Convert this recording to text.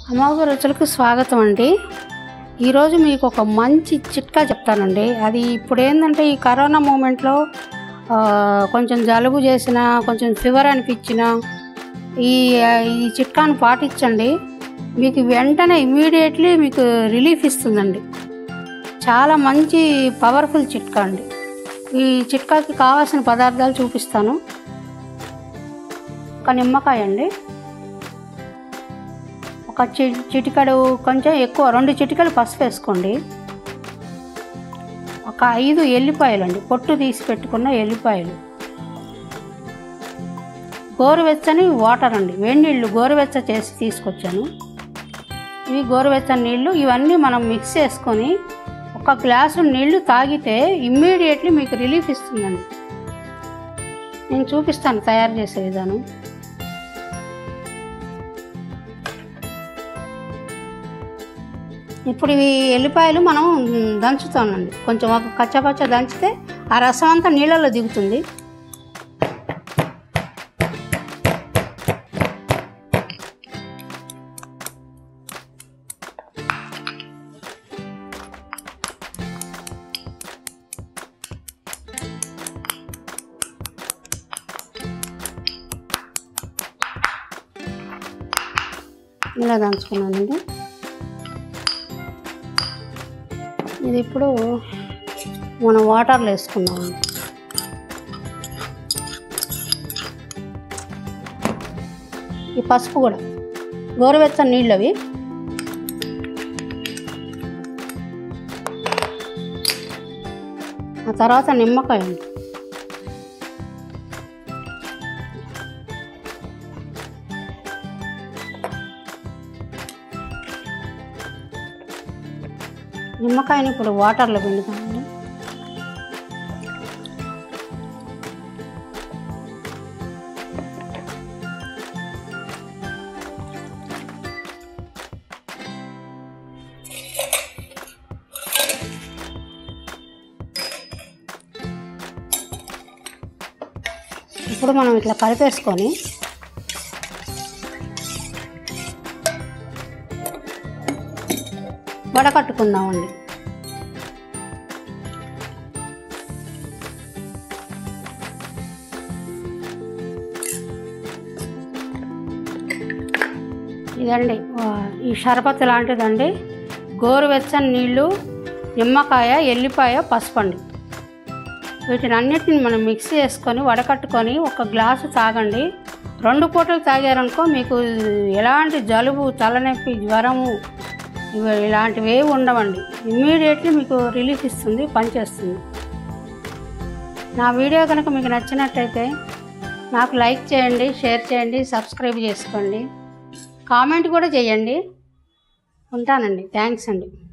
అమ్మవారి రుచులకు స్వాగతం అండి ఈరోజు మీకు ఒక మంచి చిట్కా చెప్తానండి అది ఇప్పుడు ఏంటంటే ఈ కరోనా మూమెంట్లో ఆ, కొంచెం జలుబు చేసిన కొంచెం ఫీవర్ అనిపించిన ఈ ఈ చిట్కాను పాటించండి మీకు వెంటనే ఇమీడియట్లీ మీకు రిలీఫ్ ఇస్తుందండి చాలా మంచి పవర్ఫుల్ చిట్కా అండి ఈ చిట్కాకి కావాల్సిన పదార్థాలు చూపిస్తాను ఒక నిమ్మకాయ అండి ఒక చి చిటికడు కొంచెం ఎక్కువ రెండు చిటికలు పసుపు వేసుకోండి ఒక ఐదు ఎల్లిపాయలు అండి పొట్టు తీసి పెట్టుకున్న ఎల్లిపాయలు గోరువెచ్చని వాటర్ అండి వేడి నీళ్ళు గోరువెచ్చ చేసి తీసుకొచ్చాను ఇవి గోరువెచ్చని నీళ్ళు ఇవన్నీ మనం మిక్స్ చేసుకొని ఒక గ్లాసు నీళ్లు తాగితే ఇమ్మీడియట్లీ మీకు రిలీఫ్ ఇస్తుందండి నేను చూపిస్తాను తయారు చేసే విధానం ఇప్పుడు ఇవి ఎల్లిపాయలు మనం దంచుతామండి కొంచెం ఒక కచ్చపచ్చ దంచితే ఆ రసం అంతా నీళ్ళలో దిగుతుంది ఇలా దంచుకున్నానండి ఇది ఇప్పుడు మనం వాటర్లో వేసుకుందామండి ఈ పసుపు కూడా గోరువెచ్చని నీళ్ళు అవి ఆ తర్వాత నిమ్మకాయ అండి నిమ్మకాయని ఇప్పుడు వాటర్లో పిండుతామండి ఇప్పుడు మనం ఇట్లా కలిపేసుకొని వడకట్టుకుందామండి ఇదండి ఆ, ఈ షరబత్ లాంటిదండి గోరువెచ్చని నీళ్ళు నిమ్మకాయ ఎల్లిపాయ పసుపండి వీటిని అన్నిటిని మనం మిక్స్ చేసుకొని వడకట్టుకొని ఒక గ్లాసు తాగండి రెండు పూటలు తాగారనుకో మీకు ఎలాంటి జలుబు తలనొప్పి జ్వరము ఇవి ఇలాంటివి ఏవి ఉండవండి ఇమ్మీడియట్లీ మీకు రిలీఫ్ ఇస్తుంది పనిచేస్తుంది నా వీడియో కనుక మీకు నచ్చినట్టయితే నాకు లైక్ చేయండి షేర్ చేయండి సబ్స్క్రైబ్ చేసుకోండి కామెంట్ కూడా చేయండి ఉంటానండి థ్యాంక్స్ అండి